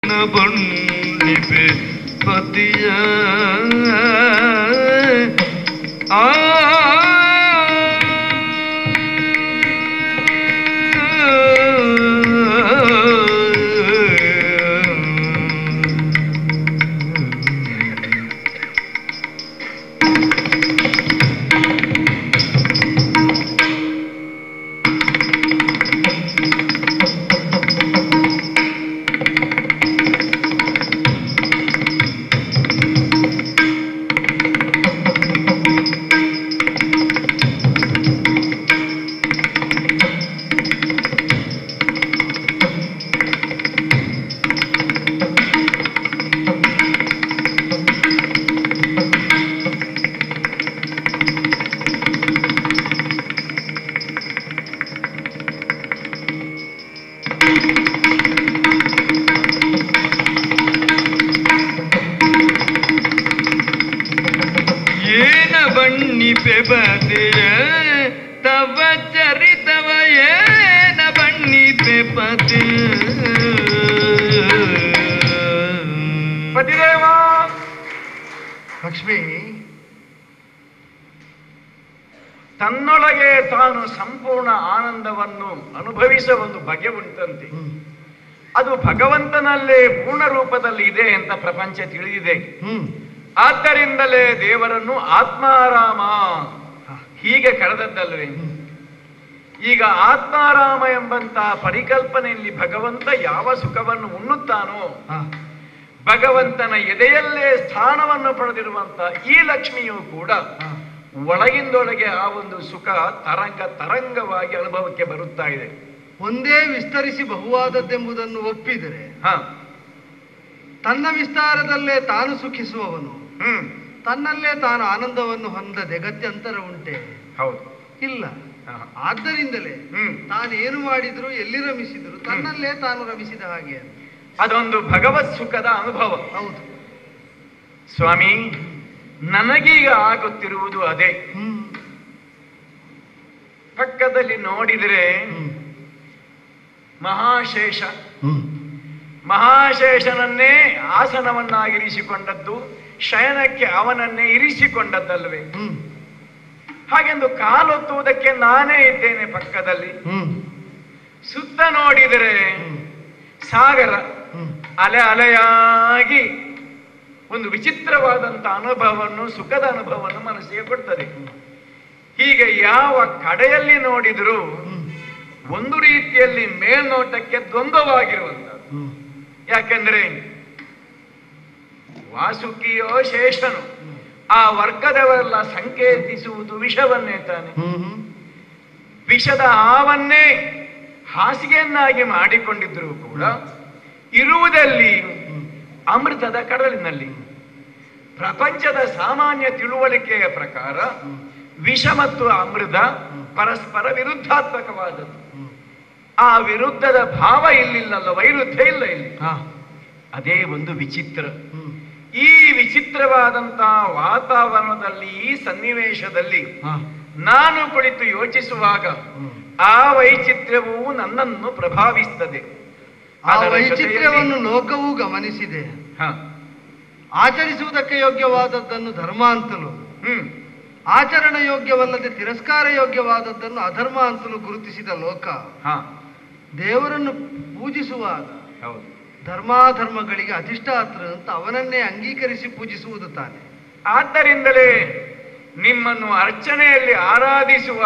ಏನ ಬಣ್ಣಿಪೆ ಪತಿಯ ಆ ಏನ ಬಣ್ಣಿಪೆ ಪತಿಯ ತವ ಚರಿತವ ಏನ ಬಣ್ಣಿಪೆ ಪತಿಯ ಪತಿದೇವ ಲಕ್ಷ್ಮಿ ತನ್ನೊಳಗೆ ತಾನು ಸಂಪೂರ್ಣ ಆನಂದವನ್ನು ಅನುಭವಿಸುವ ಒಂದು ಬಗೆ ಉಂಟಂತೆ ಹ್ಮ್ ಅದು ಭಗವಂತನಲ್ಲೇ ಪೂರ್ಣ ರೂಪದಲ್ಲಿ ಇದೆ ಅಂತ ಪ್ರಪಂಚ ತಿಳಿದಿದೆ ಹ್ಮ್ ಆದ್ದರಿಂದಲೇ ದೇವರನ್ನು ಆತ್ಮಾರಾಮ ಹೀಗೆ ಕರೆದದ್ದಲ್ವೇ ಈಗ ಆತ್ಮಾರಾಮ ಎಂಬಂತಹ ಪರಿಕಲ್ಪನೆಯಲ್ಲಿ ಭಗವಂತ ಯಾವ ಸುಖವನ್ನು ಉಣ್ಣುತ್ತಾನೋ ಹಾ ಭಗವಂತನ ಎದೆಯಲ್ಲೇ ಸ್ಥಾನವನ್ನು ಪಡೆದಿರುವಂತ ಈ ಲಕ್ಷ್ಮಿಯು ಕೂಡ ಹಾ ಒಳಗಿಂದೊಳಗೆ ಆ ಒಂದು ಸುಖ ತರಂಗ ತರಂಗವಾಗಿ ಅನುಭವಕ್ಕೆ ಬರುತ್ತಾ ಇದೆ ಒಂದೇ ವಿಸ್ತರಿಸಿ ಬಹುವಾದದ್ದೆಂಬುದನ್ನು ಒಪ್ಪಿದರೆ ಹ ತನ್ನ ವಿಸ್ತಾರದಲ್ಲೇ ತಾನು ಸುಖಿಸುವವನು ಹ್ಮ್ ತನ್ನಲ್ಲೇ ತಾನು ಆನಂದವನ್ನು ಹೊಂದದೆ ಗತ್ಯಂತರ ಉಂಟೆ ಹೌದು ಇಲ್ಲ ಹ. ಆದ್ದರಿಂದಲೇ ಹ್ಮ್ ತಾನೇನು ಮಾಡಿದ್ರು ಎಲ್ಲಿ ರಮಿಸಿದ್ರು ತನ್ನಲ್ಲೇ ತಾನು ರಮಿಸಿದ ಹಾಗೆ ಅದೊಂದು ಭಗವತ್ ಸುಖದ ಅನುಭವ ಹೌದು ಸ್ವಾಮಿ ನನಗೀಗ ಆಗುತ್ತಿರುವುದು ಅದೇ ಹ್ಮ್ ಪಕ್ಕದಲ್ಲಿ ನೋಡಿದರೆ ಹ್ಮ್ ಮಹಾಶೇಷ ಹ್ಮ್ ಮಹಾಶೇಷನನ್ನೇ ಆಸನವನ್ನಾಗಿರಿಸಿಕೊಂಡದ್ದು ಶಯನಕ್ಕೆ ಅವನನ್ನೇ ಇರಿಸಿಕೊಂಡದ್ದಲ್ವೇ ಹ್ಮ್ ಹಾಗೆಂದು ಕಾಲೊತ್ತುವುದಕ್ಕೆ ನಾನೇ ಇದ್ದೇನೆ ಪಕ್ಕದಲ್ಲಿ ಹ್ಮ್ ಸುತ್ತ ನೋಡಿದರೆ ಹ್ಮ್ ಸಾಗರ ಹ್ಮ್ ಅಲೆ ಅಲೆಯಾಗಿ ಒಂದು ವಿಚಿತ್ರವಾದಂತ ಅನುಭವವನ್ನು ಸುಖದ ಅನುಭವವನ್ನು ಮನಸ್ಸಿಗೆ ಕೊಡ್ತದೆ ಹೀಗೆ ಯಾವ ಕಡೆಯಲ್ಲಿ ನೋಡಿದರೂ ಹ್ಮ್ ಒಂದು ರೀತಿಯಲ್ಲಿ ಮೇಲ್ನೋಟಕ್ಕೆ ದ್ವಂದ್ವವಾಗಿರುವಂತ ಹ್ಮ್ ಯಾಕೆಂದ್ರೆ ವಾಸುಕಿಯೋ ಶೇಷನು ಆ ವರ್ಗದವರೆಲ್ಲ ಸಂಕೇತಿಸುವುದು ವಿಷವನ್ನೇ ತಾನೆ ಹ್ಮ್ ಹ್ಮ್ ವಿಷದ ಹಾವನ್ನೇ ಹಾಸಿಗೆಯನ್ನಾಗಿ ಮಾಡಿಕೊಂಡಿದ್ದರೂ ಕೂಡ ಇರುವುದಲ್ಲಿ ಅಮೃತದ ಕಡಲಿನಲ್ಲಿ ಪ್ರಪಂಚದ ಸಾಮಾನ್ಯ ತಿಳುವಳಿಕೆಯ ಪ್ರಕಾರ ವಿಷ ಮತ್ತು ಅಮೃತ ಪರಸ್ಪರ ವಿರುದ್ಧಾತ್ಮಕವಾದದ್ದು ಹ್ಮ್ ಆ ವಿರುದ್ಧದ ಭಾವ ಇಲ್ಲಿಲ್ಲಲ್ಲ ವೈರುಧ್ಯ ಇಲ್ಲ ಇಲ್ಲಿ ಹಾ ಅದೇ ಒಂದು ವಿಚಿತ್ರ ಹ್ಮ್ ಈ ವಿಚಿತ್ರವಾದಂತಹ ವಾತಾವರಣದಲ್ಲಿ ಈ ಸನ್ನಿವೇಶದಲ್ಲಿ ಹಾ ನಾನು ಕುಳಿತು ಯೋಚಿಸುವಾಗ ಹ್ಮ್ ಆ ವೈಚಿತ್ರ್ಯವು ನನ್ನನ್ನು ಪ್ರಭಾವಿಸ್ತದೆ ಆ ಅದರ ವೈಚಿತ್ರ್ಯವನ್ನು ಜೊತೆಯಲ್ಲಿ- ಲೋಕವೂ ಗಮನಿಸಿದೆ ಹ, ಆಚರಿಸುವುದಕ್ಕೆ ಯೋಗ್ಯವಾದದ್ದನ್ನು ಧರ್ಮ ಅಂತಲೂ ಹ್ಮ್ ಆಚರಣ ಯೋಗ್ಯವಲ್ಲದೆ ತಿರಸ್ಕಾರ ಯೋಗ್ಯವಾದದ್ದನ್ನು ಅಧರ್ಮ ಅಂತಲೂ ಗುರುತಿಸಿದ ಲೋಕ ಹ ದೇವರನ್ನು ಪೂಜಿಸುವಾಗ ಹೌದು ಧರ್ಮಾಧರ್ಮಗಳಿಗೆ ಅಧಿಷ್ಠಾತೃ ಅಂತ ಅವನನ್ನೇ ಅಂಗೀಕರಿಸಿ ಪೂಜಿಸುವುದು ತಾನೆ ಆದ್ದರಿಂದಲೇ ನಿಮ್ಮನ್ನು ಅರ್ಚನೆಯಲ್ಲಿ ಆರಾಧಿಸುವ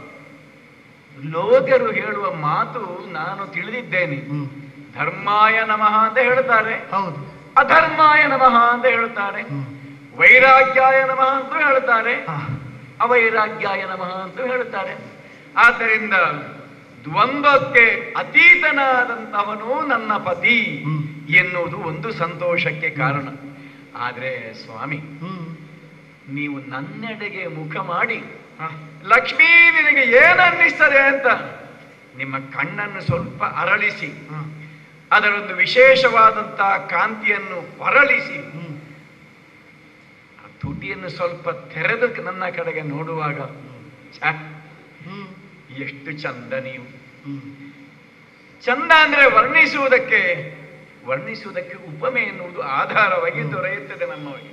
ಲೋಕರು ಹೇಳುವ ಮಾತು ನಾನು ತಿಳಿದಿದ್ದೇನೆ ಹ್ಮ್ ಧರ್ಮಾಯ ನಮಃ ಅಂತ ಹೇಳ್ತಾರೆ ಹೌದು ಅಧರ್ಮಾಯ ನಮಃ ಅಂತ ಹೇಳ್ತಾರೆ ಹ್ಮ್ ವೈರಾಗ್ಯಾಯ ನಮಃ ಅಂತ ಹೇಳ್ತಾರೆ ಹಾ. ಅವೈರಾಗ್ಯಾಯ ನಮಃ ಅಂತ ಹೇಳ್ತಾರೆ ಆದ್ದರಿಂದ ದ್ವಂದ್ವಕ್ಕೆ ಅತೀತನಾದಂಥವನು ನನ್ನ ಪತಿ ಹ್ಮ್. ಎನ್ನುವುದು ಒಂದು ಸಂತೋಷಕ್ಕೆ ಕಾರಣ ಆದ್ರೆ ಸ್ವಾಮಿ ಹ್ಮ್ ನೀವು ನನ್ನೆಡೆಗೆ ಮುಖ ಮಾಡಿ ಹಾ. ಲಕ್ಷ್ಮೀ ನಿನಗೆ ಏನು ಅನ್ನಿಸ್ತದೆ ಅಂತ ನಿಮ್ಮ ಕಣ್ಣನ್ನು ಸ್ವಲ್ಪ ಅರಳಿಸಿ ಹಾ. ಅದರೊಂದು ವಿಶೇಷವಾದಂತಹ ಕಾಂತಿಯನ್ನು ಹೊರಳಿಸಿ ಹ್ಮ್ ಆ ತುಟಿಯನ್ನು ಸ್ವಲ್ಪ ತೆರೆದು ನನ್ನ ಕಡೆಗೆ ನೋಡುವಾಗ ಛ, ಹ್ಮ್ ಎಷ್ಟು ಚಂದ ನೀವು ಹ್ಮ್ ಚಂದ ಅಂದ್ರೆ ವರ್ಣಿಸುವುದಕ್ಕೆ ವರ್ಣಿಸುವುದಕ್ಕೆ ಉಪಮೆ ಎನ್ನುವುದು ಆಧಾರವಾಗಿ ದೊರೆಯುತ್ತದೆ ನಮ್ಮವರಿಗೆ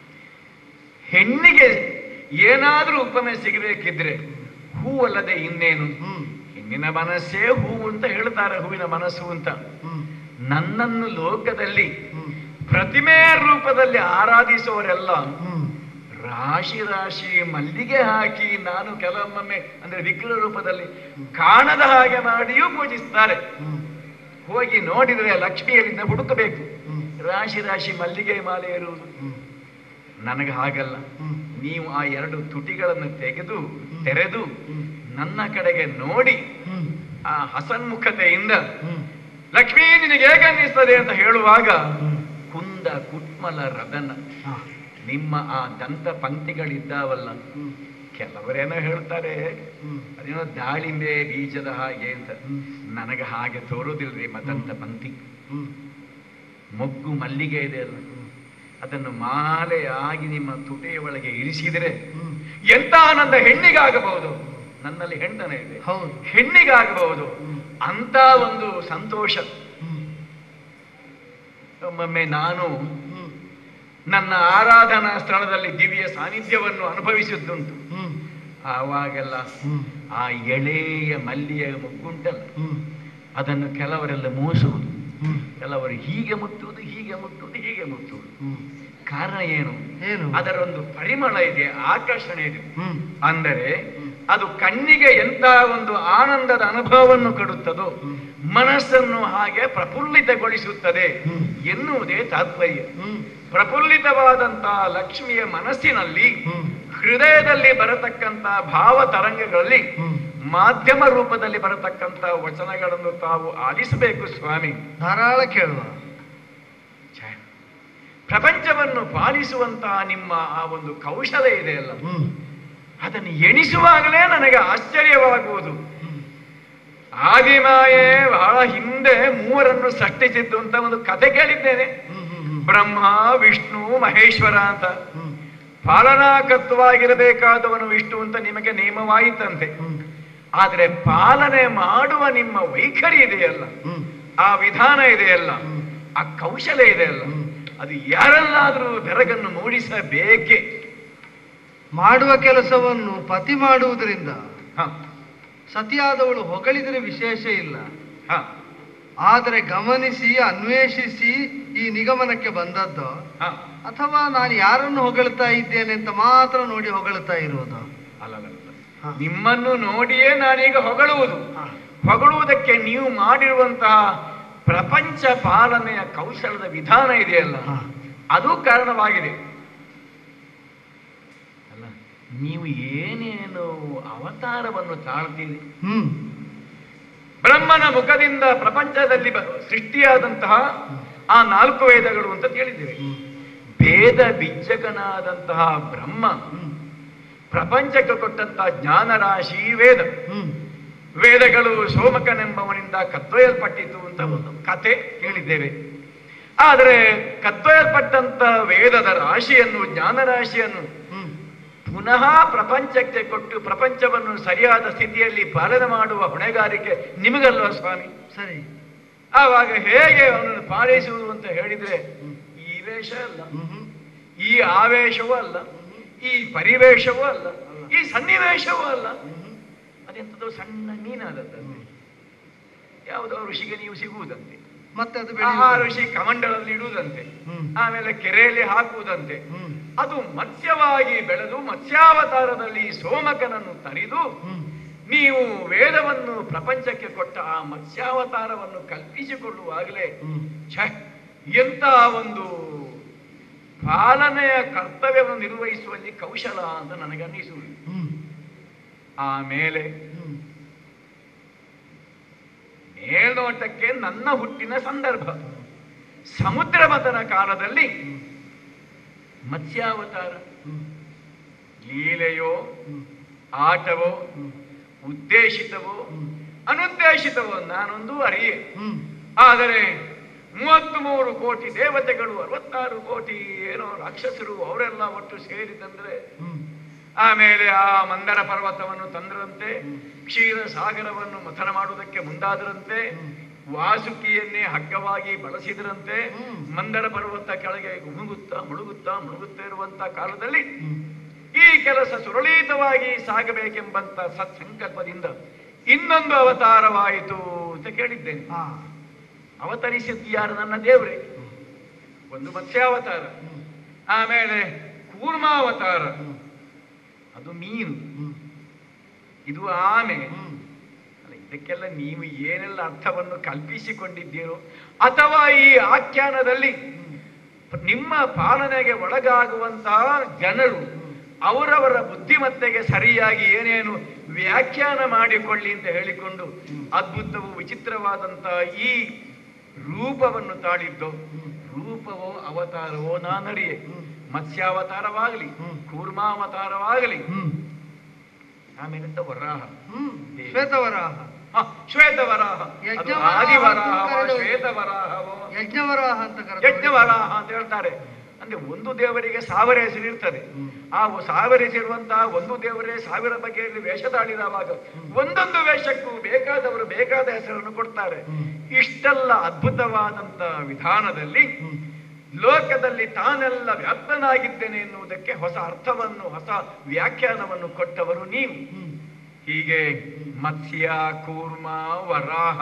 ಹೆಣ್ಣಿಗೆ ಏನಾದರೂ ಉಪಮೆ ಸಿಗಬೇಕಿದ್ರೆ ಹೂವಲ್ಲದೆ ಇನ್ನೇನು ಹ್ಮ್ ಹೆಣ್ಣಿನ ಮನಸ್ಸೇ ಹೂವು ಅಂತ ಹೇಳ್ತಾರೆ ಹೂವಿನ ಮನಸ್ಸು ಅಂತ ಹ್ಮ್ ನನ್ನನ್ನು ಲೋಕದಲ್ಲಿ ಹ್ಮ್ ಪ್ರತಿಮೆ ರೂಪದಲ್ಲಿ ಆರಾಧಿಸುವವರೆಲ್ಲ ಹ್ಮ್ ರಾಶಿ ರಾಶಿ ಮಲ್ಲಿಗೆ ಹಾಕಿ ನಾನು ಕೆಲವೊಮ್ಮೆ ಅಂದ್ರೆ ವಿಗ್ರಹ ರೂಪದಲ್ಲಿ ಕಾಣದ ಹಾಗೆ ಮಾಡಿಯೂ ಪೂಜಿಸ್ತಾರೆ ಹ್ಮ್ ಹೋಗಿ ನೋಡಿದ್ರೆ ಲಕ್ಷ್ಮಿಯಲ್ಲಿಂದ ಹುಡುಕಬೇಕು ಹ್ಮ್ ರಾಶಿ ರಾಶಿ ಮಲ್ಲಿಗೆ ಮಾಲೆ ಇರುವುದು ಹ್ಮ್ ನನಗೆ ಹಾಗಲ್ಲ ಹ್ಮ್ ನೀವು ಆ ಎರಡು ತುಟಿಗಳನ್ನು ತೆಗೆದು ತೆರೆದು ಹ್ಮ್ ನನ್ನ ಕಡೆಗೆ ನೋಡಿ ಹ್ಮ್ ಆ ಹಸನ್ಮುಖತೆಯಿಂದ ಹ್ಮ್ ಲಕ್ಷ್ಮೀ ನಿನಗೆ ಹೇಗನ್ನಿಸ್ತದೆ ಅಂತ ಹೇಳುವಾಗ ಹ್ಮ್ ಕುಂದ ಕುಟ್ಮಲ ರದನ ಹಾ. ನಿಮ್ಮ ಆ ದಂತ ಪಂಕ್ತಿಗಳಿದ್ದಾವಲ್ಲ ಹ್ಮ್ ಕೆಲವರೇನೋ ಹೇಳ್ತಾರೆ ಹ್ಮ್ ಅದೇನೋ ದಾಳಿಂಬೆ ಬೀಜದ ಹಾಗೆ ಅಂತ ಹ್ಮ್. ನನಗೆ ಹಾಗೆ ತೋರುದಿಲ್ರಿ ಮದಂತ ಪಂಕ್ತಿ ಹ್ಮ್ ಮೊಗ್ಗು ಮಲ್ಲಿಗೆ ಇದೆ ಅಲ್ಲ ಹ್ಮ್ ಅದನ್ನು ಮಾಲೆಯಾಗಿ ನಿಮ್ಮ ತುಟಿಯ ಒಳಗೆ ಇರಿಸಿದರೆ ಹ್ಮ್ ಎಂತ ಆನಂದ ಹೆಣ್ಣಿಗಾಗಬಹುದು ನನ್ನಲ್ಲಿ ಹೆಣ್ತನ ಇದೆ ಹೌದು ಹೆಣ್ಣಿಗಾಗಬಹುದು ಹ್ಮ್. ಅಂತ ಒಂದು ಸಂತೋಷ ಹ್ಮ್ ಒಮ್ಮೊಮ್ಮೆ ನಾನು ಹ್ಮ್ ನನ್ನ ಆರಾಧನಾ ಸ್ಥಳದಲ್ಲಿ ದಿವ್ಯ ಸಾನ್ನಿಧ್ಯವನ್ನು ಅನುಭವಿಸಿದ್ದುಂಟು ಹ್ಮ್ ಆವಾಗೆಲ್ಲ ಹ್ಮ್ ಆ ಎಳೆಯ ಮಲ್ಲಿಯ ಮುಗ್ಗುಂಟಲ್ಲ ಹ್ಮ್ ಅದನ್ನು ಕೆಲವರೆಲ್ಲ ಮೂಸುವುದು ಹ್ಮ್ ಕೆಲವರು ಹೀಗೆ ಮುಟ್ಟುವುದು ಹೀಗೆ ಮುಟ್ಟುವುದು ಹೀಗೆ ಮುಟ್ಟುವುದು ಹ್ಮ್ ಕಾರಣ ಏನು ಏನು ಅದರೊಂದು ಪರಿಮಳ ಇದೆ ಆಕರ್ಷಣೆ ಇದೆ ಹ್ಮ್ ಅಂದರೆ ಅದು ಕಣ್ಣಿಗೆ ಎಂತ ಒಂದು ಆನಂದದ ಅನುಭವವನ್ನು ಕೊಡುತ್ತದೋ ಹ್ಮ್. ಮನಸ್ಸನ್ನು ಹಾಗೆ ಪ್ರಫುಲ್ಲಿತಗೊಳಿಸುತ್ತದೆ ಹ್ಮ್. ಎನ್ನುವುದೇ ತಾತ್ಪರ್ಯ ಹ್ಮ್ ಪ್ರಫುಲ್ಲಿತವಾದಂತಹ ಲಕ್ಷ್ಮಿಯ ಮನಸ್ಸಿನಲ್ಲಿ ಹ್ಮ್ ಹೃದಯದಲ್ಲಿ ಬರತಕ್ಕಂತ ಭಾವ ತರಂಗಗಳಲ್ಲಿ ಹ್ಮ್ ಮಾಧ್ಯಮ ರೂಪದಲ್ಲಿ ಬರತಕ್ಕಂತ ವಚನಗಳನ್ನು ತಾವು ಆಲಿಸಬೇಕು ಸ್ವಾಮಿ ಧಾರಾಳ ಕೇಳುವ ಛೆ. ಪ್ರಪಂಚವನ್ನು ಪಾಲಿಸುವಂತಹ ನಿಮ್ಮ ಆ ಒಂದು ಕೌಶಲ ಇದೆಯಲ್ಲ ಹ್ಮ್ ಅದನ್ನು ಎಣಿಸುವಾಗಲೇ ನನಗೆ ಆಶ್ಚರ್ಯವಾಗುವುದು ಹ್ಮ್ ಆದಿಮಾಯೆ ಬಹಳ ಹಿಂದೆ ಮೂವರನ್ನು ಸೃಷ್ಟಿಸಿದ್ದು ಅಂತ ಒಂದು ಕಥೆ ಕೇಳಿದ್ದೇನೆ ಹ್ಮ್ ಹ್ಮ್ ಹ್ಮ್ ಬ್ರಹ್ಮ ವಿಷ್ಣು ಮಹೇಶ್ವರ ಅಂತ ಹ್ಮ್ ಪಾಲನಾಕತ್ವವಾಗಿರಬೇಕಾದವನು ವಿಷ್ಣು ಅಂತ ನಿಮಗೆ ನೇಮವಾಯಿತಂತೆ ಹ್ಮ್ ಆದರೆ ಪಾಲನೆ ಮಾಡುವ ನಿಮ್ಮ ವೈಖರಿ ಇದೆಯಲ್ಲ ಹ್ಮ್ ಆ ವಿಧಾನ ಇದೆಯಲ್ಲ ಹ್ಮ್. ಆ ಕೌಶಲ್ಯ ಇದೆಯಲ್ಲ ಹ್ಮ್. ಅದು ಯಾರಲ್ಲಾದ್ರೂ ಬೆರಗನ್ನು ಮೂಡಿಸಬೇಕೆ ಮಾಡುವ ಕೆಲಸವನ್ನು ಪತಿ ಮಾಡುವುದರಿಂದ ಹ, ಸತಿಯಾದವಳು ಹೊಗಳಿದರೆ ವಿಶೇಷ ಇಲ್ಲ ಹ, ಆದರೆ ಗಮನಿಸಿ ಅನ್ವೇಷಿಸಿ ಈ ನಿಗಮನಕ್ಕೆ ಬಂದದ್ದು ಹ. ಅಥವಾ ನಾನು ಯಾರನ್ನು ಹೊಗಳ್ತಾ ಇದ್ದೇನೆ ಅಂತ ಮಾತ್ರ ನೋಡಿ ಹೊಗಳ್ತಾ ಇರೋದು ಅಲ್ಲಲ್ಲ ಹ. ನಿಮ್ಮನ್ನು ನೋಡಿಯೇ ನಾನೀಗ ಹೊಗಳುವುದು ಹ. ಹೊಗಳುವುದಕ್ಕೆ ನೀವು ಮಾಡಿರುವಂತಹ ಪ್ರಪಂಚ ಪಾಲನೆಯ ಕೌಶಲದ ವಿಧಾನ ಇದೆಯಲ್ಲ ಹ. ಅದು ಕಾರಣವಾಗಿದೆ ಅಲ್ಲ ನೀವು ಏನೇನು ಅವತಾರವನ್ನು ತಾಳ್ತೀರಿ ಹ್ಮ್ ಬ್ರಹ್ಮನ ಮುಖದಿಂದ ಪ್ರಪಂಚದಲ್ಲಿ ಬ- ಸೃಷ್ಟಿಯಾದಂತಹ ಆ ನಾಲ್ಕು ವೇದಗಳು ಅಂತ ತಿಳಿದಿವೆ ಹ್ಮ್. ವೇದ ಬಿಜ್ಜಕನಾದಂತಹ ಬ್ರಹ್ಮ ಹ್ಮ್ ಪ್ರಪಂಚಕ್ಕೆ ಕೊಟ್ಟಂತಹ ಜ್ಞಾನರಾಶಿ ವೇದ ಹ್ಮ್ ವೇದಗಳು ಸೋಮಕನೆಂಬವನಿಂದ ಕದ್ದೊಯ್ಯಲ್ಪಟ್ಟಿತು ಅಂತ ಒಂದು ಕಥೆ ಕೇಳಿದ್ದೇವೆ ಆದರೆ ಕದ್ದೊಯ್ಯಲ್ಪಟ್ಟಂತ ವೇದದ ರಾಶಿಯನ್ನು ಜ್ಞಾನರಾಶಿಯನ್ನು ಹ್ಮ್ ಪುನಃ ಪ್ರಪಂಚಕ್ಕೆ ಕೊಟ್ಟು ಪ್ರಪಂಚವನ್ನು ಸರಿಯಾದ ಸ್ಥಿತಿಯಲ್ಲಿ ಪಾಲನೆ ಮಾಡುವ ಹೊಣೆಗಾರಿಕೆ ನಿಮಗಲ್ವ ಸ್ವಾಮಿ ಸರಿ ಆವಾಗ ಹೇಗೆ ಅವನನ್ನು ಪಾಲಿಸುವುದು ಅಂತ ಹೇಳಿದ್ರೆ ಈ ವೇಷ ಅಲ್ಲ ಹ್ಮ್ ಹ್ಮ್ ಈ ಆವೇಶವೂ ಅಲ್ಲ ಈ ಪರಿವೇಶವೂ ಅಲ್ಲ ಈ ಸನ್ನಿವೇಶವೂ ಅಲ್ಲ ಹ್ಮ್ ಹ್ಮ್. ಅದೆಂಥದೋ ಸಣ್ಣ ಮೀನಾದದ್ದು ಯಾವುದೋ ಋಷಿಗೆ ನೀವು ಸಿಗುವುದಂತೆ ಮತ್ತೆ ಅದು ಆ ಬೆಳೆಯುವುದು. ಋಷಿ ಕಮಂಡಲಲ್ಲಿ ಇಡುವುದಂತೆ ಹ್ಮ್ ಆಮೇಲೆ ಕೆರೆಯಲ್ಲಿ ಹಾಕುವುದಂತೆ ಹ್ಮ್ ಅದು ಮತ್ಸ್ಯವಾಗಿ ಬೆಳೆದು ಮತ್ಸ್ಯಾವತಾರದಲ್ಲಿ ಸೋಮಕನನ್ನು ತರಿದು ಹ್ಮ್ ನೀವು ವೇದವನ್ನು ಪ್ರಪಂಚಕ್ಕೆ ಕೊಟ್ಟ ಆ ಮತ್ಸ್ಯಾವತಾರವನ್ನು ಕಲ್ಪಿಸಿಕೊಳ್ಳುವಾಗಲೇ ಹ್ಮ್ ಛ ಎಂತ ಒಂದು ಪಾಲನೆಯ ಕರ್ತವ್ಯವನ್ನು ನಿರ್ವಹಿಸುವಲ್ಲಿ ಕೌಶಲ ಅಂತ ನನಗನ್ನಿಸುವುದು ಹ್ಮ್ ಆಮೇಲೆ ಹ್ಮ್ ಮೇಲ್ನೋಟಕ್ಕೆ ನನ್ನ ಹುಟ್ಟಿನ ಸಂದರ್ಭ ಸಮುದ್ರ ಮತನ ಕಾಲದಲ್ಲಿ ಮತ್ಸ್ಯಾವತಾರ ಹ್ಮ್ ಲೀಲೆಯೋ ಹ್ಮ್ ಆಟವೋ ಹ್ಮ್ ಉದ್ದೇಶಿತವೋ ಹ್ಮ್ ಅನುದ್ದೇಶಿತವೋ ನಾನೊಂದು ಅರಿಯೆ ಹ್ಮ್ ಆದರೆ ಮೂವತ್ತು ಮೂರು ಕೋಟಿ ದೇವತೆಗಳು ಅರವತ್ತಾರು ಕೋಟಿ ಏನೋ ರಾಕ್ಷಸರು ಅವರೆಲ್ಲ ಒಟ್ಟು ಸೇರಿದಂದ್ರೆ ಹ್ಮ್ ಆಮೇಲೆ ಆ ಮಂದರ ಪರ್ವತವನ್ನು ತಂದರಂತೆ ಕ್ಷೀರ ಸಾಗರವನ್ನು ಮಥನ ಮಾಡುವುದಕ್ಕೆ ಮುಂದಾದರಂತೆ ವಾಸುಕಿಯನ್ನೇ ಹಗ್ಗವಾಗಿ ಬಳಸಿದ್ರಂತೆ ಹ್ಮ್. ಮಂದರ ಪರ್ವತ ಕೆಳಗೆ ಮುಳುಗುತ್ತಾ ಮುಳುಗುತ್ತಾ ಮುಳುಗುತ್ತಾ ಇರುವಂತ ಕಾಲದಲ್ಲಿ ಹ್ಮ್. ಈ ಕೆಲಸ ಸುರಳಿತವಾಗಿ ಸಾಗಬೇಕೆಂಬಂತ ಸತ್ಸಂಕಲ್ಪದಿಂದ ಇನ್ನೊಂದು ಅವತಾರವಾಯಿತು ಅಂತ ಕೇಳಿದ್ದೇನೆ ಹಾ. ಅವತರಿಸಿದ್ದು ಯಾರು ನನ್ನ ದೇವರೇ ಒಂದು ಮತ್ಸ್ಯಾವತಾರ ಹ್ಮ್. ಆಮೇಲೆ ಕೂರ್ಮಾವತಾರ ಹ್ಮ್. ಅದು ಮೀನು ಹ್ಮ್. ಇದು ಆಮೆ ಹ್ಮ್. ಅಲ್ಲ, ಇದಕ್ಕೆಲ್ಲ ನೀವು ಏನೆಲ್ಲ ಅರ್ಥವನ್ನು ಕಲ್ಪಿಸಿಕೊಂಡಿದ್ದೀರೋ ಅಥವಾ ಈ ಆಖ್ಯಾನದಲ್ಲಿ ನಿಮ್ಮ ಪಾಲನೆಗೆ ಒಳಗಾಗುವಂತಹ ಜನರು ಅವರವರ ಬುದ್ಧಿಮತ್ತೆಗೆ ಸರಿಯಾಗಿ ಏನೇನು ವ್ಯಾಖ್ಯಾನ ಮಾಡಿಕೊಳ್ಳಿ ಅಂತ ಹೇಳಿಕೊಂಡು ಅದ್ಭುತವೂ ವಿಚಿತ್ರವಾದಂತಹ ಈ ರೂಪವನ್ನು ತಾಳಿದ್ದು ರೂಪವೋ ಅವತಾರವೋ ನಾನರಿಯೆ ಮತ್ಸ್ಯಾವತಾರವಾಗಲಿ ಹ್ಮ್. ಕೂರ್ಮಾವತಾರವಾಗಲಿ ಹ್ಮ್. ಆಮೇಲಿಂದ ವರಾಹ ಹ್ಮ್. ಶ್ವೇತವರಾಹ ಹ, ಶ್ವೇತವರಾಹ ಅದು ಯಜ್ಞವರಾಹ ಆದಿವರಾಹವೋ ಅಂತ ಕರೆದವರು. ಶ್ವೇತವರಾಹವೋ ಯಜ್ಞವರಾಹ ಅಂತ ಕರೆದವರು. ಯಜ್ಞವರಾಹ ಅಂತ ಹೇಳ್ತಾರೆ ಅಂದ್ರೆ ಒಂದು ದೇವರಿಗೆ ಸಾವಿರ ಹೆಸರು ಇರ್ತದೆ ಹ್ಮ್. ಆ ಸಾವಿರ ಹೆಸರಿರುವಂತಹ ಒಂದು ದೇವರೇ ಸಾವಿರ ಬಗೆಯಲ್ಲಿ ವೇಷ ತಾಳಿದವಾಗ ಒಂದೊಂದು ವೇಷಕ್ಕೂ ಬೇಕಾದವರು ಬೇಕಾದ ಹೆಸರನ್ನು ಕೊಡ್ತಾರೆ ಹ್ಮ್. ಇಷ್ಟೆಲ್ಲ ಅದ್ಭುತವಾದಂತ ವಿಧಾನದಲ್ಲಿ ಹ್ಮ್. ಲೋಕದಲ್ಲಿ ತಾನೆಲ್ಲ ವ್ಯಾಪ್ತನಾಗಿದ್ದೇನೆ ಎನ್ನುವುದಕ್ಕೆ ಹೊಸ ಅರ್ಥವನ್ನು ಹೊಸ ವ್ಯಾಖ್ಯಾನವನ್ನು ಕೊಟ್ಟವರು ನೀವು ಹ್ಮ್. ಹೀಗೆ ಮತ್ಸ್ಯ ಕೂರ್ಮ ವರಾಹ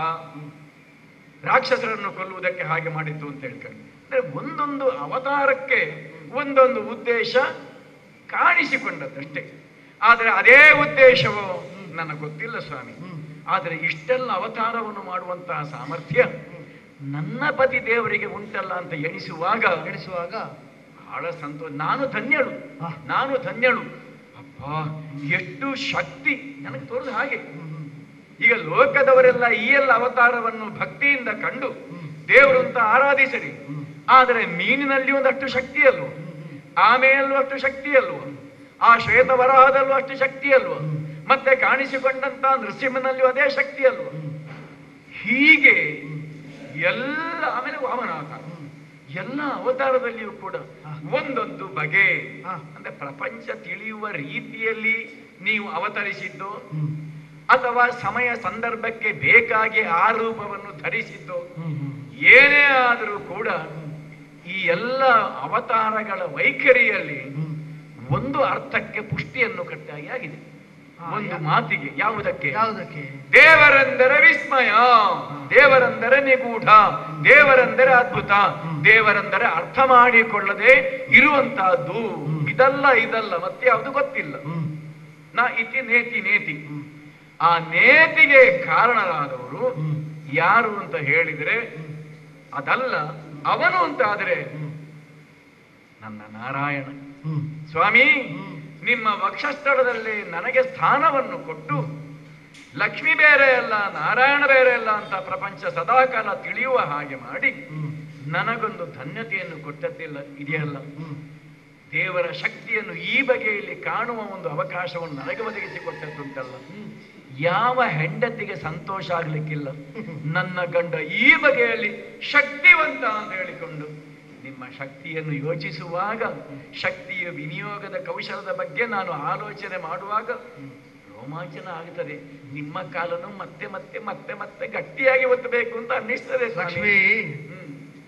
ರಾಕ್ಷಸರನ್ನು ಕೊಲ್ಲುವುದಕ್ಕೆ ಹಾಗೆ ಮಾಡಿದ್ದು ಅಂತ ಹೇಳ್ಕೊಂಡು ಅಂದ್ರೆ ಒಂದೊಂದು ಅವತಾರಕ್ಕೆ ಒಂದೊಂದು ಉದ್ದೇಶ ಕಾಣಿಸಿಕೊಂಡದ್ದಷ್ಟೇ ಆದರೆ ಅದೇ ಉದ್ದೇಶವು ನನಗೆ ಗೊತ್ತಿಲ್ಲ ಸ್ವಾಮಿ ಹ್ಮ್. ಆದರೆ ಇಷ್ಟೆಲ್ಲ ಅವತಾರವನ್ನು ಮಾಡುವಂತಹ ಸಾಮರ್ಥ್ಯ ನನ್ನ ಪತಿ ದೇವರಿಗೆ ಉಂಟಲ್ಲ ಅಂತ ಎಣಿಸುವಾಗ ಎಣಿಸುವಾಗ ಬಹಳ ಸಂತೋಷ ನಾನು ಧನ್ಯಳು ಹಾ. ನಾನು ಧನ್ಯಳು ಅಪ್ಪ ಎಷ್ಟು ಶಕ್ತಿ ನನಗೆ ತೋರಿದ ಹಾಗೆ ಹ್ಮ್. ಹ್ಮ್. ಈಗ ಲೋಕದವರೆಲ್ಲ ಈ ಎಲ್ಲ ಅವತಾರವನ್ನು ಭಕ್ತಿಯಿಂದ ಕಂಡು ದೇವರು ಅಂತ ಆರಾಧಿಸಲಿ ಹ್ಮ್. ಆದರೆ ಮೀನಿನಲ್ಲಿ ಒಂದಷ್ಟು ಶಕ್ತಿ ಅಲ್ವ ಹ್ಮ್. ಹ್ಮ್. ಆಮೆಯಲ್ಲೂ ಅಷ್ಟು ಶಕ್ತಿ ಅಲ್ವ ಆ ಶ್ವೇತವರಾಹದಲ್ಲೂ ಅಷ್ಟು ಶಕ್ತಿ ಅಲ್ವ ಮತ್ತೆ ಕಾಣಿಸಿಕೊಂಡಂತ ನೃಸಿಂಹನಲ್ಲಿಯೂ ಅದೇ ಶಕ್ತಿ ಅಲ್ವ ಹೀಗೆ ಎಲ್ಲ ಆಮೇಲೆ ವಾಮನಾವತಾರ ಎಲ್ಲ ಅವತಾರದಲ್ಲಿಯೂ ಕೂಡ ಹಾ. ಒಂದೊಂದು ಬಗೆ ಹಾ. ಅಂದ್ರೆ ಪ್ರಪಂಚ ತಿಳಿಯುವ ರೀತಿಯಲ್ಲಿ ನೀವು ಅವತರಿಸಿದ್ದು ಹ್ಮ್. ಅಥವಾ ಸಮಯ ಸಂದರ್ಭಕ್ಕೆ ಬೇಕಾಗಿ ಆ ರೂಪವನ್ನು ಧರಿಸಿದ್ದು ಹ್ಮ್. ಹ್ಮ್. ಏನೇ ಆದರೂ ಕೂಡ ಈ ಎಲ್ಲ ಅವತಾರಗಳ ವೈಖರಿಯಲ್ಲಿ ಹ್ಮ್. ಒಂದು ಅರ್ಥಕ್ಕೆ ಪುಷ್ಟಿಯನ್ನು ಕಟ್ಟಾಗಿ ಆಗಿದೆ ಹಾ, ಒಂದು ಯಾ- ಮಾತಿಗೆ ಯಾವುದಕ್ಕೆ ಯಾವುದಕ್ಕೆ ದೇವರೆಂದರೆ ವಿಸ್ಮಯ ದೇವರೆಂದರೆ ನಿಗೂಢ ದೇವರೆಂದರೆ ಅದ್ಭುತ ದೇವರೆಂದರೆ ಅರ್ಥ ಮಾಡಿಕೊಳ್ಳದೆ ಇರುವಂತಹದ್ದು ಇದಲ್ಲ ಇದಲ್ಲ ಮತ್ತೆ ಯಾವುದು ಗೊತ್ತಿಲ್ಲ ಹ್ಮ್. ನಾ ಇತಿ ನೇತಿ ನೇತಿ ಹ್ಮ್. ಆ ನೇತಿಗೆ ಕಾರಣರಾದವರು ಹ್ಮ್. ಯಾರು ಅಂತ ಹೇಳಿದ್ರೆ ಅದಲ್ಲ ಅವನು ಅಂತ ಆದ್ರೆ ನನ್ನ ನಾರಾಯಣ ಹ್ಮ್. ಸ್ವಾಮಿ ಹ್ಮ್. ನಿಮ್ಮ ವಕ್ಷಸ್ಥಳದಲ್ಲಿ ನನಗೆ ಸ್ಥಾನವನ್ನು ಕೊಟ್ಟು ಲಕ್ಷ್ಮಿ ಬೇರೆ ಅಲ್ಲ ನಾರಾಯಣ ಬೇರೆ ಅಲ್ಲ ಅಂತ ಪ್ರಪಂಚ ಸದಾಕಾಲ ತಿಳಿಯುವ ಹಾಗೆ ಮಾಡಿ ಹ್ಮ್. ನನಗೊಂದು ಧನ್ಯತೆಯನ್ನು ಕೊಟ್ಟದ್ದಿಲ್ಲ ಇದೆಯಲ್ಲ ಹ್ಮ್. ದೇವರ ಶಕ್ತಿಯನ್ನು ಈ ಬಗೆಯಲ್ಲಿ ಕಾಣುವ ಒಂದು ಅವಕಾಶವನ್ನು ನನಗೆ ಒದಗಿಸಿಕೊಟ್ಟದ್ದುಂಟಲ್ಲ ಹ್ಮ್. ಯಾವ ಹೆಂಡತಿಗೆ ಸಂತೋಷ ಆಗ್ಲಿಕ್ಕಿಲ್ಲ ನನ್ನ ಗಂಡ ಈ ಬಗೆಯಲ್ಲಿ ಶಕ್ತಿವಂತ ಅಂತ ಹೇಳಿಕೊಂಡು ನಿಮ್ಮ ಶಕ್ತಿಯನ್ನು ಯೋಚಿಸುವಾಗ ಶಕ್ತಿಯ ವಿನಿಯೋಗದ ಕೌಶಲದ ಬಗ್ಗೆ ನಾನು ಆಲೋಚನೆ ಮಾಡುವಾಗ ರೋಮಾಂಚನ ಆಗುತ್ತದೆ ನಿಮ್ಮ ಕಾಲನ್ನು ಮತ್ತೆ ಮತ್ತೆ ಮತ್ತೆ ಮತ್ತೆ ಗಟ್ಟಿಯಾಗಿ ಒತ್ತಬೇಕು ಅಂತ ಅನ್ನಿಸ್ತದೆ ಸ್ವಾಮಿ. ಲಕ್ಷ್ಮೀ ಹ್ಮ್.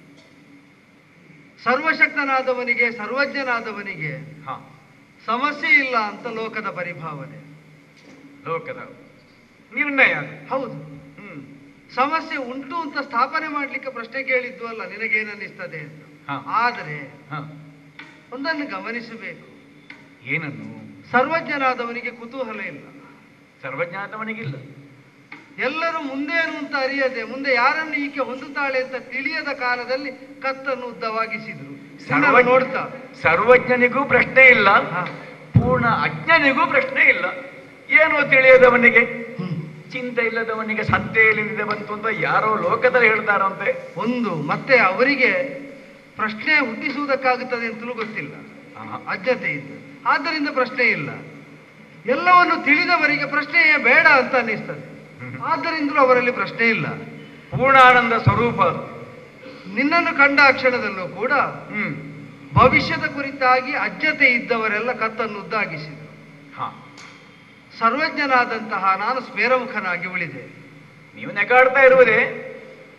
ಸರ್ವಶಕ್ತನಾದವನಿಗೆ ಸರ್ವಜ್ಞನಾದವನಿಗೆ ಹಾ ಸಮಸ್ಯೆ ಇಲ್ಲ ಅಂತ ಲೋಕದ ಪರಿಭಾವನೆ ಲೋಕದ ನಿರ್ಣಯ ಅದು. ಹೌದು ಹ್ಮ್ ಸಮಸ್ಯೆ ಉಂಟು ಅಂತ ಸ್ಥಾಪನೆ ಮಾಡ್ಲಿಕ್ಕೆ ಪ್ರಶ್ನೆ ಕೇಳಿದ್ದು ಅಲ್ಲ ನಿನಗೇನನ್ನಿಸ್ತದೆ ಅಂತ ಹಾ ಆದರೆ ಹಾ ಒಂದನ್ನು ಗಮನಿಸಬೇಕು ಏನನ್ನು ಸರ್ವಜ್ಞನಾದವನಿಗೆ ಕುತೂಹಲ ಇಲ್ಲ ಸರ್ವಜ್ಞಾತವನಿಗಿಲ್ಲ ಎಲ್ಲರೂ ಮುಂದೇನು ಅಂತ ಅರಿಯದೆ ಮುಂದೆ ಯಾರನ್ನು ಈಕೆ ಹೊಂದುತ್ತಾಳೆ ಅಂತ ತಿಳಿಯದ ಕಾಲದಲ್ಲಿ ಕತ್ತನ್ನು ಉದ್ದವಾಗಿಸಿದ್ರು ಸರ್ವ ಸರ್ವ ನೋಡ್ತಾ ಸರ್ವಜ್ಞನಿಗೂ ಪ್ರಶ್ನೆ ಇಲ್ಲ ಹಾ. ಪೂರ್ಣ ಅಜ್ಞನಿಗೂ ಪ್ರಶ್ನೆ ಇಲ್ಲ ಏನು ತಿಳಿಯದವನಿಗೆ ಹ್ಮ್. ಚಿಂತೆ ಇಲ್ಲದವನಿಗೆ ಸಂತೆಯಲ್ಲಿ ಬಂತು ಅಂತ ಯಾರೋ ಲೋಕದಲ್ಲಿ ಹೇಳ್ತಾರಂತೆ ಒಂದು ಮತ್ತೆ ಅವರಿಗೆ ಪ್ರಶ್ನೆ ಹುಟ್ಟಿಸುವುದಕ್ಕಾಗುತ್ತದೆ ಅಂತಲೂ ಗೊತ್ತಿಲ್ಲ ಆಹಾ. ಅಜ್ಞತೆ ಇದ್ದು ಆದ್ದರಿಂದ ಪ್ರಶ್ನೆ ಇಲ್ಲ ಎಲ್ಲವನ್ನು ತಿಳಿದವರಿಗೆ ಪ್ರಶ್ನೆಯೇ ಬೇಡ ಅಂತ ಅನ್ನಿಸ್ತದೆ ಹ್ಮ್. ಆದ್ದರಿಂದಲೂ ಅವರಲ್ಲಿ ಪ್ರಶ್ನೆ ಇಲ್ಲ ಪೂರ್ಣಾನಂದ ಸ್ವರೂಪ ಅದು. ನಿನ್ನನ್ನು ಕಂಡ ಕ್ಷಣದಲ್ಲೂ ಕೂಡ ಹ್ಮ್ ಭವಿಷ್ಯದ ಕುರಿತಾಗಿ ಅಜ್ಞತೆ ಇದ್ದವರೆಲ್ಲ ಕತ್ತನ್ನು ಉದ್ದಾಗಿಸಿದರು ಹಾ ಸರ್ವಜ್ಞನಾದಂತಹ ನಾನು ಸ್ಮೇರಮುಖನಾಗಿ ಉಳಿದೆ ನೀವು ನೆಗಾಡ್ತಾ ಇರುವುದೇ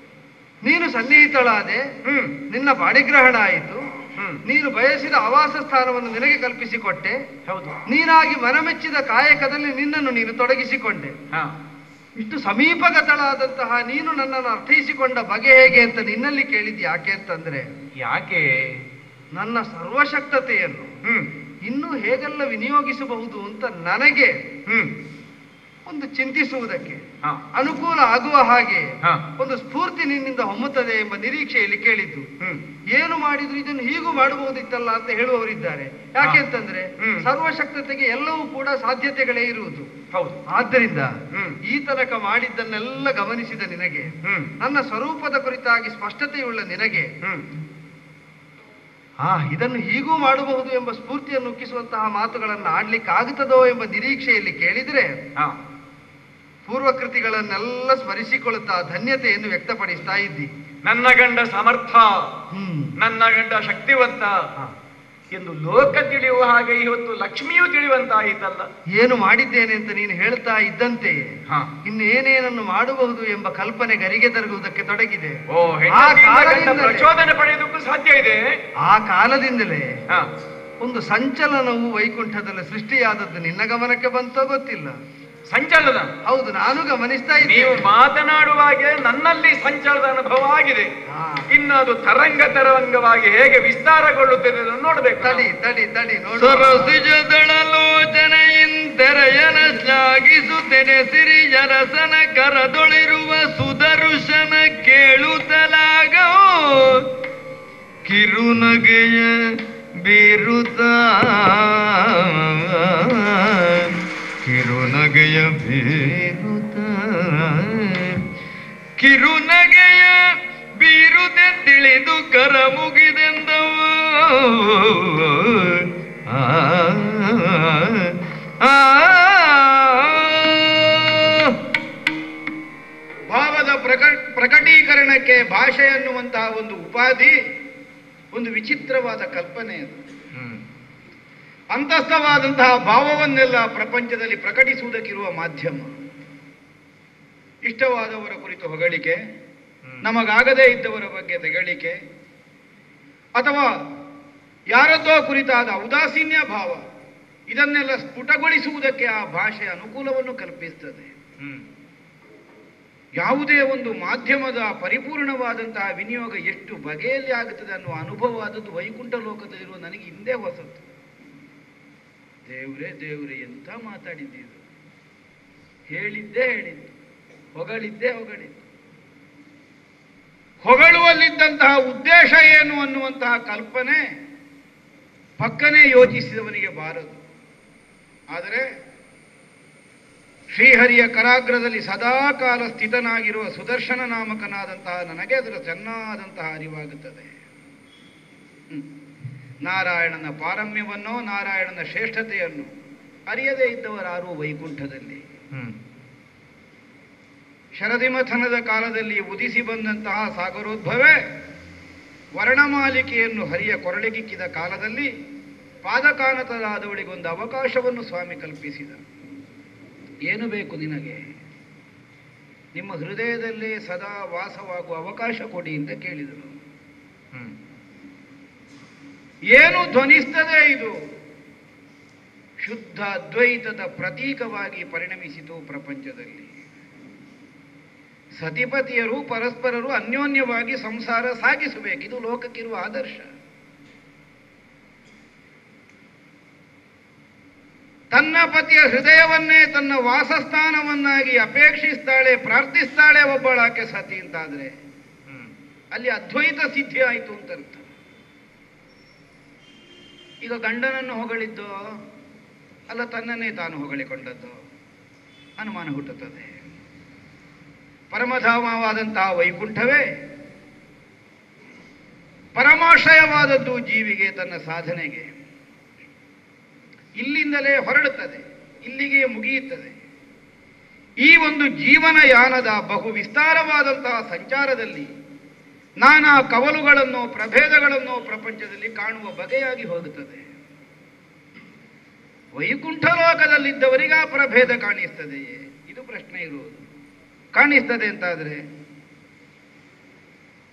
ನೀನು ಸನ್ನಿಹಿತಳಾದೆ ಹ್ಮ್ ನಿನ್ನ ಪಾಣಿಗ್ರಹಣ ಆಯಿತು ಹ್ಮ್ ನೀನು ಬಯಸಿದ ಆವಾಸ ಸ್ಥಾನವನ್ನು ನಿನಗೆ ಕಲ್ಪಿಸಿಕೊಟ್ಟೆ ಹೌದು ನೀನಾಗಿ ಮನಮೆಚ್ಚಿದ ಕಾಯಕದಲ್ಲಿ ನಿನ್ನನ್ನು ನೀನು ತೊಡಗಿಸಿಕೊಂಡೆ ಹಾ ಇಷ್ಟು ಸಮೀಪಗತಳಾದಂತಹ ನೀನು ನನ್ನನ್ನು ಅರ್ಥೈಸಿಕೊಂಡ ಬಗೆ ಹೇಗೆ ಅಂತ ನಿನ್ನಲ್ಲಿ ಕೇಳಿದ್ ಯಾಕೆ ಅಂತಂದ್ರೆ ಯಾಕೆ ನನ್ನ ಸರ್ವಶಕ್ತತೆಯನ್ನು ಹ್ಮ್ ಇನ್ನೂ ಹೇಗೆಲ್ಲ ವಿನಿಯೋಗಿಸಬಹುದು ಅಂತ ನನಗೆ ಹ್ಮ್ ಒಂದು ಚಿಂತಿಸುವುದಕ್ಕೆ ಹಾ ಅನುಕೂಲ ಆಗುವ ಹಾಗೆ ಹಾ ಒಂದು ಸ್ಫೂರ್ತಿ ನಿನ್ನಿಂದ ಹೊಮ್ಮುತ್ತದೆ ಎಂಬ ನಿರೀಕ್ಷೆಯಲ್ಲಿ ಕೇಳಿದ್ದು ಹ್ಮ್ ಏನು ಮಾಡಿದ್ರು ಇದನ್ನು ಹೀಗೂ ಮಾಡಬಹುದಿತ್ತಲ್ಲ ಅಂತ ಹೇಳುವವರಿದ್ದಾರೆ ಯಾಕೆ ಅಂತಂದ್ರೆ ಹ್ಮ್. ಸರ್ವಶಕ್ತತೆಗೆ ಎಲ್ಲವೂ ಕೂಡ ಸಾಧ್ಯತೆಗಳೇ ಇರುವುದು ಹೌದು ಆದ್ದರಿಂದ ಹ್ಮ್. ಈ ತನಕ ಮಾಡಿದ್ದನ್ನೆಲ್ಲ ಗಮನಿಸಿದ ನಿನಗೆ ಹ್ಮ್ ನನ್ನ ಸ್ವರೂಪದ ಕುರಿತಾಗಿ ಸ್ಪಷ್ಟತೆಯುಳ್ಳ ನಿನಗೆ ಹ್ಮ್ ಆ ಇದನ್ನು ಹೀಗೂ ಮಾಡಬಹುದು ಎಂಬ ಸ್ಫೂರ್ತಿಯನ್ನು ಉಕ್ಕಿಸುವಂತಹ ಮಾತುಗಳನ್ನು ಆಡ್ಲಿಕ್ಕಾಗುತ್ತದೋ ಎಂಬ ನಿರೀಕ್ಷೆಯಲ್ಲಿ ಕೇಳಿದ್ರೆ ಹಾ ಪೂರ್ವಕೃತಿಗಳನ್ನೆಲ್ಲ ಸ್ಮರಿಸಿಕೊಳ್ಳುತ್ತಾ ಧನ್ಯತೆಯನ್ನು ವ್ಯಕ್ತಪಡಿಸ್ತಾ ಇದ್ದಿ ನನ್ನ ಗಂಡ ಸಮರ್ಥ ಹ್ಮ್ ನನ್ನ ಗಂಡ ಶಕ್ತಿವಂತ ಹಾ. ಎಂದು ಲೋಕ ತಿಳಿಯುವ ಹಾಗೆ ಇವತ್ತು ಲಕ್ಷ್ಮಿಯೂ ತಿಳಿಯುವಂತಾಯಿತಲ್ಲ ಏನು ಮಾಡಿದ್ದೇನೆ ಅಂತ ನೀನು ಹೇಳ್ತಾ ಇದ್ದಂತೆಯೇ ಹಾ ಇನ್ನೇನೇನನ್ನು ಮಾಡಬಹುದು ಎಂಬ ಕಲ್ಪನೆ ಗರಿಗೆ ತರುವುದಕ್ಕೆ ತೊಡಗಿದೆ ಓ ಹೆಂಡತಿಯಿಂದ ಆ ಗಂಡ ಕಾಲದಿಂದಲೇ- ಪ್ರಚೋದನೆ ಪಡೆಯುವುದಕ್ಕೂ ಸಾಧ್ಯ ಇದೆ ಆ ಕಾಲದಿಂದಲೇ ಹಾ ಒಂದು ಸಂಚಲನವು ವೈಕುಂಠದಲ್ಲಿ ಸೃಷ್ಟಿಯಾದದ್ದು ನಿನ್ನ ಗಮನಕ್ಕೆ ಬಂತೋ ಗೊತ್ತಿಲ್ಲ ಸಂಚಲನ ಹೌದು ನಾನು ಗಮನಿಸ್ತಾ ನೀವು ಇದ್ದೀನಿ ಮಾತನಾಡುವಾಗೆ ನನ್ನಲ್ಲಿ ಸಂಚಲನದ ಅನುಭವ ಆಗಿದೆ ಹಾ. ಇನ್ನು ಅದು ತರಂಗ ತರಂಗವಾಗಿ ಹೇಗೆ ವಿಸ್ತಾರಗೊಳ್ಳುತ್ತದೆ ಅದನ್ನು ನೋಡ್ಬೇಕು ನಾವು. ತಡಿ ತಡಿ ತಡಿ ನೋಡು ಸರಸಿಜದಳಲೋಚನೆಯಿಂದೆರೆಯನ ಶ್ಲಾಘಿಸುತ್ತೇನೆ ಸಿರಿಜರಸನ ಕರದೊಳಿರುವ ಸುದರ್ಶನ ಕೇಳುತ್ತಲಾಗೋ ಕಿರುನಗೆಯ ಬೀರುತ್ತ ಕಿರುನಗೆಯ ಬೀರುತ್ತ ಕಿರುನಗೆಯ ಬೀರುದೆ ತಿಳಿದು ಕರ ಮುಗಿದೆಂದವು ಆ, ಆ, ಭಾವದ ಪ್ರಕ ಪ್ರಕಟೀಕರಣಕ್ಕೆ ಭಾಷೆ ಅನ್ನುವಂತಹ ಒಂದು ಉಪಾಧಿ ಒಂದು ವಿಚಿತ್ರವಾದ ಕಲ್ಪನೆ ಅದು ಹ್ಮ್. ಅಂತಸ್ಥವಾದಂತಹ ಭಾವವನ್ನೆಲ್ಲ ಪ್ರಪಂಚದಲ್ಲಿ ಪ್ರಕಟಿಸುವುದಕ್ಕಿರುವ ಮಾಧ್ಯಮ ಇಷ್ಟವಾದವರ ಕುರಿತು ಹೊಗಳಿಕೆ ನಮಗಾಗದೇ ಇದ್ದವರ ಬಗ್ಗೆ ತೆಗಳಿಕೆ ಅಥವಾ ಯಾರದ್ದೋ ಕುರಿತಾದ ಔದಾಸೀನ್ಯ ಭಾವ ಇದನ್ನೆಲ್ಲ ಸ್ಫುಟಗೊಳಿಸುವುದಕ್ಕೆ ಆ ಭಾಷೆ ಅನುಕೂಲವನ್ನು ಕಲ್ಪಿಸ್ತದೆ ಹ್ಮ್. ಯಾವುದೇ ಒಂದು ಮಾಧ್ಯಮದ ಪರಿಪೂರ್ಣವಾದಂತಹ ವಿನಿಯೋಗ ಎಷ್ಟು ಬಗೆಯಲ್ಲಿ ಆಗುತ್ತದೆ ಅನ್ನುವ ಅನುಭವ ಆದದ್ದು ವೈಕುಂಠ ಲೋಕದಲ್ಲಿರುವ ನನಗೆ ಹಿಂದೆ ಹೊಸತು ದೇವ್ರೇ ದೇವ್ರೇ ಎಂತ ಮಾತಾಡಿದ್ದೀರು ಹೇಳಿದ್ದೇ ಹೇಳಿದ್ದು ಹೊಗಳಿದ್ದೇ ಹೊಗಳಿದ್ದು ಹೊಗಳುವಲ್ಲಿದ್ದಂತಹ ಉದ್ದೇಶ ಏನು ಅನ್ನುವಂತಹ ಕಲ್ಪನೆ ಪಕ್ಕನೆ ಯೋಚಿಸಿದವನಿಗೆ ಬಾರದು ಆದರೆ ಶ್ರೀಹರಿಯ ಕರಾಗ್ರದಲ್ಲಿ ಸದಾಕಾಲ ಸ್ಥಿತನಾಗಿರುವ ಸುದರ್ಶನ ನಾಮಕನಾದಂತಹ ನನಗೆ ಅದರ ಚೆನ್ನಾದಂತಹ ಅರಿವಾಗುತ್ತದೆ ಹ್ಮ್. ನಾರಾಯಣನ ಪಾರಮ್ಯವನ್ನೋ ನಾರಾಯಣನ ಶ್ರೇಷ್ಠತೆಯನ್ನು ಅರಿಯದೇ ಇದ್ದವರಾರು ವೈಕುಂಠದಲ್ಲಿ ಹ್ಮ್. ಶರದಿಮಥನದ ಕಾಲದಲ್ಲಿ ಉದಿಸಿ ಬಂದಂತಹ ಸಾಗರೋದ್ಭವೇ ವರ್ಣಮಾಲಿಕೆಯನ್ನು ಹರಿಯ ಕೊರಳಿಗಿಕ್ಕಿದ ಕಾಲದಲ್ಲಿ ಪಾದಕಾನತರಾದವಳಿಗೊಂದು ಅವಕಾಶವನ್ನು ಸ್ವಾಮಿ ಕಲ್ಪಿಸಿದ ಏನು ಬೇಕು ನಿನಗೆ ನಿಮ್ಮ ಹೃದಯದಲ್ಲೇ ಸದಾ ವಾಸವಾಗುವ ಅವಕಾಶ ಕೊಡಿ ಅಂತ ಕೇಳಿದರು ಹ್ಮ್. ಏನು ಧ್ವನಿಸ್ತದೆ ಇದು ಶುದ್ಧ ಅದ್ವೈತದ ಪ್ರತೀಕವಾಗಿ ಪರಿಣಮಿಸಿತು ಪ್ರಪಂಚದಲ್ಲಿ ಸತಿಪತಿಯರು ಪರಸ್ಪರರು ಅನ್ಯೋನ್ಯವಾಗಿ ಸಂಸಾರ ಸಾಗಿಸಬೇಕಿದು ಲೋಕಕ್ಕಿರುವ ಆದರ್ಶ ತನ್ನ ಪತಿಯ ಹೃದಯವನ್ನೇ ತನ್ನ ವಾಸಸ್ಥಾನವನ್ನಾಗಿ ಅಪೇಕ್ಷಿಸ್ತಾಳೆ ಪ್ರಾರ್ಥಿಸ್ತಾಳೆ ಒಬ್ಬಳಾಕೆ ಸತಿ ಅಂತಾದ್ರೆ ಹ್ಮ್. ಅಲ್ಲಿ ಅದ್ವೈತ ಸಿದ್ಧಿ ಆಯಿತು ಅಂತ ಅರ್ಥ ಈಗ ಗಂಡನನ್ನು ಹೊಗಳಿದ್ದು ಅಲ್ಲ ತನ್ನನ್ನೇ ತಾನು ಹೊಗಳಿಕೊಂಡದ್ದು ಅನುಮಾನ ಹುಟ್ಟುತ್ತದೆ ಪರಮಧಾಮವಾದಂತಹ ವೈಕುಂಠವೇ ಪರಮಾಶ್ರಯವಾದದ್ದು ಜೀವಿಗೆ ತನ್ನ ಸಾಧನೆಗೆ ಇಲ್ಲಿಂದಲೇ ಹೊರಡುತ್ತದೆ ಇಲ್ಲಿಗೆ ಮುಗಿಯುತ್ತದೆ ಈ ಒಂದು ಜೀವನ ಯಾನದ ಬಹು ವಿಸ್ತಾರವಾದಂತಹ ಸಂಚಾರದಲ್ಲಿ ನಾನಾ ಕವಲುಗಳನ್ನು ಪ್ರಭೇದಗಳನ್ನು ಪ್ರಪಂಚದಲ್ಲಿ ಕಾಣುವ ಬಗೆಯಾಗಿ ಹೋಗುತ್ತದೆ ವೈಕುಂಠ ಲೋಕದಲ್ಲಿದ್ದವರಿಗೆ ಆ ಪ್ರಭೇದ ಕಾಣಿಸ್ತದೆಯೇ ಇದು ಪ್ರಶ್ನೆ ಇರುವುದು ಕಾಣಿಸ್ತದೆ ಅಂತಾದರೆ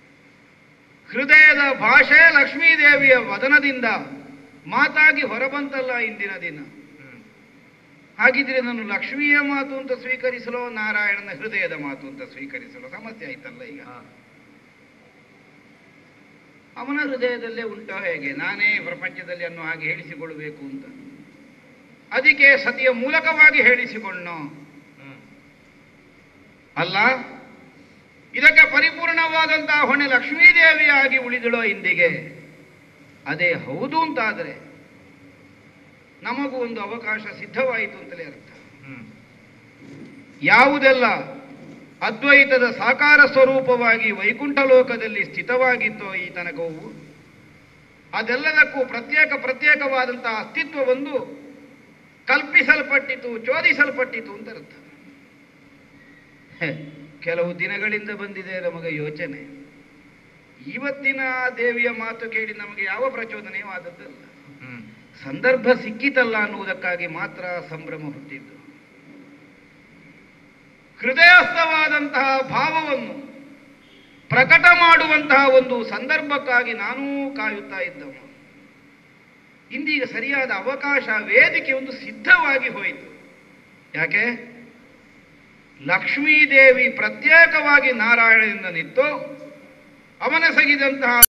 ಹೃದಯದ ಭಾಷೆ ಲಕ್ಷ್ಮೀದೇವಿಯ ವದನದಿಂದ ಮಾತಾಗಿ ಹೊರಬಂತಲ್ಲ ಇಂದಿನ ದಿನ ಹ್ಮ್ ಹಾಗಿದ್ರೆ ನಾನು ಲಕ್ಷ್ಮಿಯ ಮಾತು ಅಂತ ಸ್ವೀಕರಿಸಲು ನಾರಾಯಣನ ಹೃದಯದ ಮಾತು ಅಂತ ಸ್ವೀಕರಿಸಲು ಸಮಸ್ಯೆ ಆಯ್ತಲ್ಲ ಈಗ ಹಾ. ಅವನ ಹೃದಯದಲ್ಲೇ ಉಂಟೋ ಹೇಗೆ ನಾನೇ ಪ್ರಪಂಚದಲ್ಲಿ ಅನ್ನೋ ಹಾಗೆ ಹೇಳಿಸಿಕೊಳ್ಳಬೇಕು ಅಂತ ಅದಕ್ಕೆ ಸತಿಯ ಮೂಲಕವಾಗಿ ಹೇಳಿಸಿಕೊಳ್ಳೋ ಹ್ಮ್ ಅಲ್ಲ ಇದಕ್ಕೆ ಪರಿಪೂರ್ಣವಾದಂತಹ ಹೊಣೆ ಲಕ್ಷ್ಮೀದೇವಿಯಾಗಿ ಉಳಿದಳೋ ಇಂದಿಗೆ ಅದೇ ಹೌದು ಅಂತಾದರೆ ನಮಗೂ ಒಂದು ಅವಕಾಶ ಸಿದ್ಧವಾಯಿತು ಅಂತಲೇ ಅರ್ಥ ಹ್ಮ್ ಯಾವುದೆಲ್ಲ ಅದ್ವೈತದ ಸಾಕಾರ ಸ್ವರೂಪವಾಗಿ ವೈಕುಂಠ ಲೋಕದಲ್ಲಿ ಸ್ಥಿತವಾಗಿತ್ತೋ ಈ ತನಕವು ಅದೆಲ್ಲದಕ್ಕೂ ಪ್ರತ್ಯೇಕ ಪ್ರತ್ಯೇಕವಾದಂತಹ ಅಸ್ತಿತ್ವವೊಂದು ಕಲ್ಪಿಸಲ್ಪಟ್ಟಿತು ಚೋದಿಸಲ್ಪಟ್ಟಿತು ಅಂತ ಅರ್ಥ ಹೆ, ಕೆಲವು ದಿನಗಳಿಂದ ಬಂದಿದೆ ನಮಗೆ ಯೋಚನೆ ಇವತ್ತಿನ ದೇವಿಯ ಮಾತು ಕೇಳಿ ನಮಗೆ ಯಾವ ಪ್ರಚೋದನೆಯೂ ಆದದ್ದಲ್ಲ ಹ್ಮ್ ಸಂದರ್ಭ ಸಿಕ್ಕಿತಲ್ಲ ಅನ್ನುವುದಕ್ಕಾಗಿ ಮಾತ್ರ ಸಂಭ್ರಮ ಹುಟ್ಟಿದ್ದು ಹೃದಯಸ್ಥವಾದಂತಹ ಭಾವವನ್ನು ಪ್ರಕಟ ಮಾಡುವಂತಹ ಒಂದು ಸಂದರ್ಭಕ್ಕಾಗಿ ನಾನೂ ಕಾಯುತ್ತಾ ಇದ್ದವ ಇಂದೀಗ ಸರಿಯಾದ ಅವಕಾಶ ವೇದಿಕೆ ಒಂದು ಸಿದ್ಧವಾಗಿ ಹೋಯಿತು ಯಾಕೆ ಲಕ್ಷ್ಮೀದೇವಿ ಪ್ರತ್ಯೇಕವಾಗಿ ನಾರಾಯಣದಿಂದ ನಿಂತು ಅವನ ಸಗಿದಂತಹ